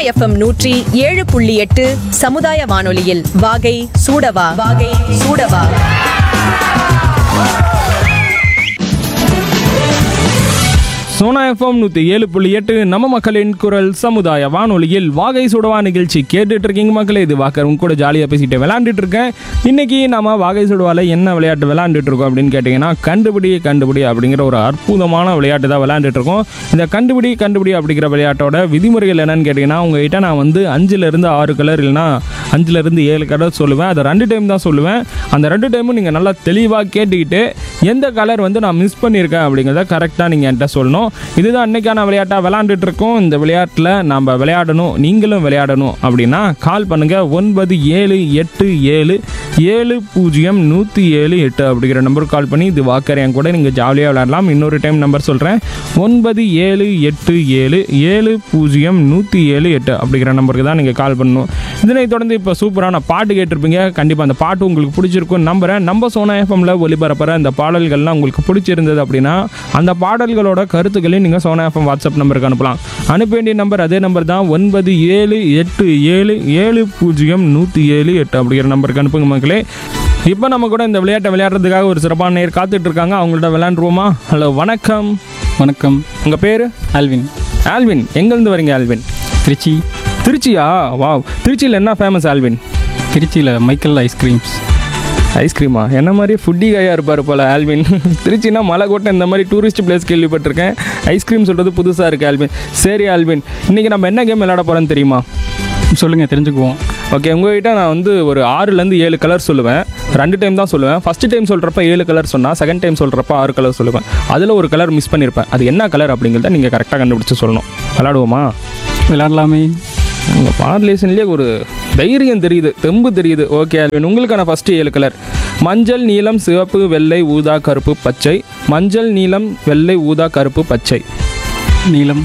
FM நூற்றி ஏழு புள்ளி எட்டு சமுதாய வானொலியில் வாகை சூடவா வாகை சூடவா சோனா எஃப்எம் நூற்றி ஏழு புள்ளி எட்டு நம்ம மக்களின் குரல் சமுதாய வானொலியில் வாகை சுடவா நிகழ்ச்சி கேட்டுட்டு இருக்கீங்க மக்களே இது வாக்கர் உங்க கூட ஜாலியாக பேசிட்டு விளையாண்டுட்டு இருக்கேன் இன்னைக்கு நம்ம வாகை சுடுவால என்ன விளையாட்டு விளையாண்டுட்டு இருக்கோம் அப்படின்னு கேட்டிங்கன்னா கண்டுபிடி கண்டுபிடி அப்படிங்கிற ஒரு அற்புதமான விளையாட்டு தான் விளையாண்டுட்டு இருக்கோம் இந்த கண்டுபிடி கண்டுபிடி அப்படிங்கிற விளையாட்டோட விதிமுறைகள் என்னன்னு கேட்டிங்கன்னா உங்ககிட்ட நான் வந்து அஞ்சுலேருந்து ஆறு கலர் இல்லைன்னா அஞ்சுலேருந்து ஏழு கலர் சொல்லுவேன் அதை ரெண்டு டைம் தான் சொல்லுவேன் அந்த ரெண்டு டைமும் நீங்கள் நல்லா தெளிவாக கேட்டுக்கிட்டு எந்த கலர் வந்து நான் மிஸ் பண்ணியிருக்கேன் அப்படிங்கிறத கரெக்டாக நீங்கள் என்கிட்ட சொல்லணும் இதுதான் அன்னைக்கான விளையாட்டாக விளையாண்டுட்டு இருக்கோம் இந்த விளையாட்டில் நம்ம விளையாடணும் நீங்களும் விளையாடணும் அப்படின்னா கால் பண்ணுங்கள் ஒன்பது ஏழு எட்டு ஏழு ஏழு பூஜ்ஜியம் நூற்றி ஏழு எட்டு அப்படிங்கிற நம்பருக்கு கால் பண்ணி இது வாக்கர் என் கூட நீங்கள் ஜாலியாக விளையாடலாம் இன்னொரு டைம் நம்பர் சொல்கிறேன் ஒன்பது ஏழு எட்டு ஏழு ஏழு பூஜ்ஜியம் நூற்றி ஏழு எட்டு அப்படிங்கிற நம்பருக்கு தான் நீங்கள் கால் பண்ணணும் இதனை தொடர்ந்து இப்போ சூப்பரான பாட்டு கேட்டிருப்பீங்க கண்டிப்பாக அந்த பாட்டு உங்களுக்கு பிடிச்சிருக்கும் நம்புறேன் நம்ம சோனா எஃப்எம்ல ஒளிபரப்புற அந்த பாடல்கள்லாம் உங்களுக்கு பிடிச்சிருந்தது அப்படின்னா அந்த பாடல்களோட கருத்துக்களையும் நீங்கள் சோனா எஃப்எம் வாட்ஸ்அப் நம்பருக்கு அனுப்பலாம் அனுப்ப வேண்டிய நம்பர் அதே நம்பர் தான் ஒன்பது ஏழு எட்டு ஏழு ஏழு பூஜ்ஜியம் நூற்றி ஏழு எட்டு அப்படிங்கிற நம்பருக்கு அனுப்புங்க மக்களே இப்போ நம்ம கூட இந்த விளையாட்டை விளையாடுறதுக்காக ஒரு சிறப்பான நேர் காத்துட்டு இருக்காங்க அவங்கள்ட்ட விளையாண்டுருவோமா ஹலோ வணக்கம் வணக்கம் உங்கள் பேர் ஆல்வின் ஆல்வின் எங்கேருந்து வரீங்க ஆல்வின் திருச்சி திருச்சியா வாவ் திருச்சியில் என்ன ஃபேமஸ் ஆல்வின் திருச்சியில் மைக்கேல் ஐஸ்கிரீம்ஸ் ஐஸ்கிரீமா என்ன மாதிரி ஃபுட்டி கையாக இருப்பார் போல் ஆல்வின் திருச்சினா மலைக்கோட்டை இந்த மாதிரி டூரிஸ்ட் பிளேஸ் கேள்விப்பட்டிருக்கேன் ஐஸ்கிரீம் சொல்கிறது புதுசாக இருக்குது ஆல்வின் சரி ஆல்வின் இன்றைக்கி நம்ம என்ன கேம் விளையாட போகிறோன்னு தெரியுமா சொல்லுங்கள் தெரிஞ்சுக்குவோம் ஓகே உங்ககிட்ட நான் வந்து ஒரு ஆறுலேருந்து ஏழு கலர் சொல்லுவேன் ரெண்டு டைம் தான் சொல்லுவேன் ஃபஸ்ட்டு டைம் சொல்கிறப்ப ஏழு கலர் சொன்னால் செகண்ட் டைம் சொல்கிறப்ப ஆறு கலர் சொல்லுவேன் அதில் ஒரு கலர் மிஸ் பண்ணியிருப்பேன் அது என்ன கலர் அப்படிங்கிறத நீங்கள் கரெக்டாக கண்டுபிடிச்சு சொல்லணும் விளாடுவோமா விளையாடலாமே உங்கள் பாடலேஷன்லேயே ஒரு தைரியம் தெரியுது தெம்பு தெரியுது ஓகே ஆல்வின் உங்களுக்கான ஃபஸ்ட்டு ஏழு கலர் மஞ்சள் நீலம் சிவப்பு வெள்ளை ஊதா கருப்பு பச்சை மஞ்சள் நீலம் வெள்ளை ஊதா கருப்பு பச்சை நீலம்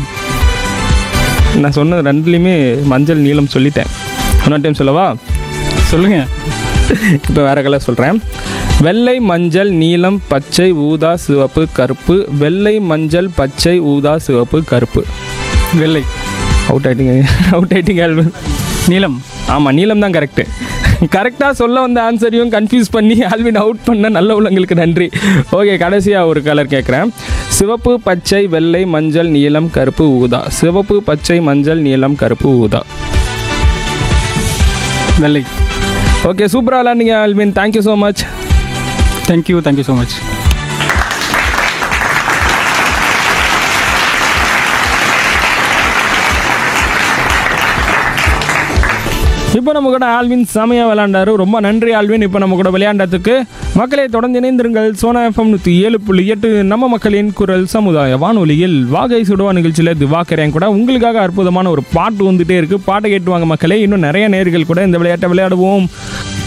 நான் சொன்னது ரெண்டுலேயுமே மஞ்சள் நீலம் சொல்லிட்டேன் இன்னொரு டைம் சொல்லவா சொல்லுங்கள் இப்போ வேறு கலர் சொல்கிறேன் வெள்ளை மஞ்சள் நீலம் பச்சை ஊதா சிவப்பு கருப்பு வெள்ளை மஞ்சள் பச்சை ஊதா சிவப்பு கருப்பு வெள்ளை அவுட் ஆயிட்டீங்க அவுட் ஆயிட்டீங்க ஆல்வின் நீலம் ஆமாம் நீலம் தான் கரெக்டு கரெக்டாக சொல்ல வந்த ஆன்சரையும் கன்ஃபியூஸ் பண்ணி ஆல்வின் அவுட் பண்ண நல்ல உள்ளங்களுக்கு நன்றி ஓகே கடைசியாக ஒரு கலர் கேட்குறேன் சிவப்பு பச்சை வெள்ளை மஞ்சள் நீலம் கருப்பு ஊதா சிவப்பு பச்சை மஞ்சள் நீலம் கருப்பு ஊதா வெள்ளை ஓகே சூப்பராக விளாண்டிங்க Alvin thank you so much thank you thank you so much இப்போ நம்ம கூட ஆல்வின் செமையாக விளையாண்டாரு ரொம்ப நன்றி ஆல்வின் இப்போ நம்ம கூட விளையாண்டதுக்கு மக்களை தொடர்ந்து இணைந்திருங்கள் சோனா எஃப்எம் நூற்றி ஏழு புள்ளி எட்டு நம்ம மக்களின் குரல் சமுதாய வானொலியில் வாகை சுடுவா நிகழ்ச்சியில் திவாக்கரேன் கூட உங்களுக்காக அற்புதமான ஒரு பாட்டு வந்துட்டே இருக்கு பாட்டை கேட்டுவாங்க மக்களே இன்னும் நிறைய நேர்கள் கூட இந்த விளையாட்டை விளையாடுவோம்